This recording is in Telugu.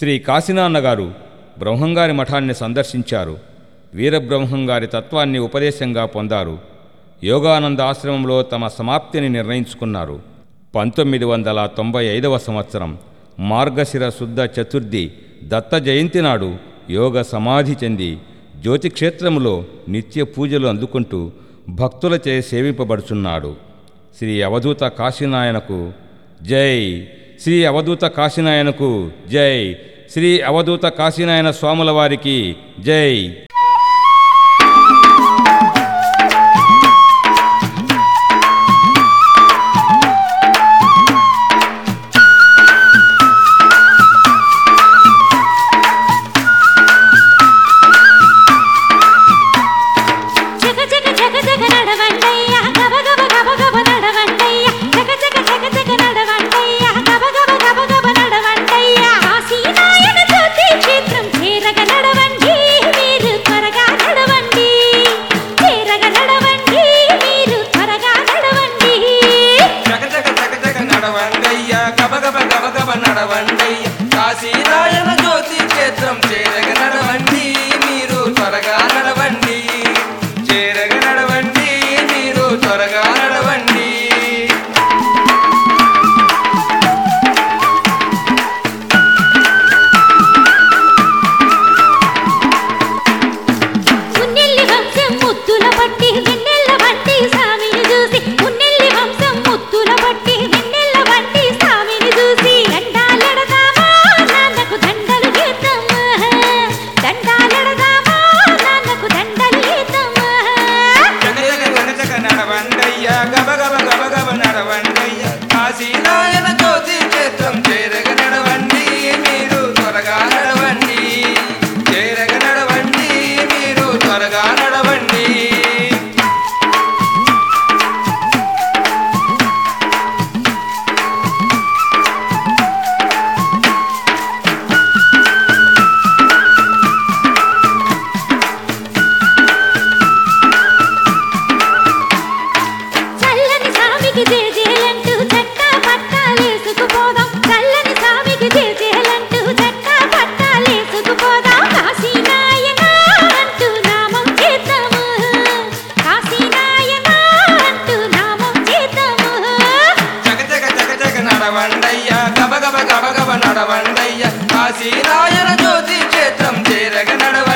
శ్రీ కాశీనాన్న గారు బ్రహ్మంగారి మఠాన్ని సందర్శించారు వీరబ్రహ్మంగారి తత్వాన్ని ఉపదేశంగా పొందారు యోగానంద ఆశ్రమంలో తమ సమాప్తిని నిర్ణయించుకున్నారు పంతొమ్మిది వందల తొంభై ఐదవ సంవత్సరం మార్గశిర శుద్ధ చతుర్థి దత్త జయంతి నాడు యోగ సమాధి చెంది జ్యోతిక్షేత్రములో నిత్య పూజలు అందుకుంటూ భక్తులచే సేవింపబడుచున్నాడు శ్రీ అవధూత కాశీనాయనకు జై శ్రీ అవధూత కాశీనాయనకు జై శ్రీ అవధూత కాశీనాయన స్వాముల వారికి జై జగ జగ జగ జగ నడవండయ్య గబ గబ గబ గబ నడవండయ్య జగ జగ జగ జగ నడవండయ్య గబ గబ గబ గబ నడవండయ్య కాశీనాయన జ్యోతి క్షేత్రం చేరగ నడవండి మీరు త్వరగా నడవండి చేరగ నడవండి మీరు త్వరగా నడవండి జగ జగ జగ జగ నడవండయ్య గబ గబ గబ గబ నడవండయ్య కాశీరాయన జ్యోతి క్షేత్రం చేరగ నడవండి మీరు త్వరగా నడవండి చేరగ నడవండి మీరు త్వరగా నడవండి ఉన్నెల్లి వంశం ముత్తుల పట్టి వెన్నెల్ల వంటి స్వామిని చూసి ఉన్నెల్లి వంశం ముత్తుల పట్టి వెన్నెల్ల వంటి స్వామిని చూసి దండాలెడదామా నాన్నకు దండలు గీతమ్మా దండాలెడదామా నాన్నకు దండలు గీతమ్మా జగ జగ జగ జగ నడవండయ్య గబ గబ గబ గబ నడవండయ్య కాశీరాయన జ్యోతి క్షేత్రం చేరగ నడవండి మీరు త్వరగా నడవండి చేరగ నడవండి మీరు త్వరగా నడవండి చల్లని స్వామికి జేజేలంటూ చట్టా పట్టాలేసుకుపోదాం చల్లని స్వామికి జేజేలంటూ చట్టా పట్టాలేసుకుపోదాం కాశీనాయన అంటూ నామం చేద్దాము కాశీనాయన అంటూ నామం చేద్దాము జగ జగ జగ జగ నడవండయ్య గబ గబ గబ గబ నడవండయ్య కాశీరాయన జ్యోతి క్షేత్రం చేరగ నడవండి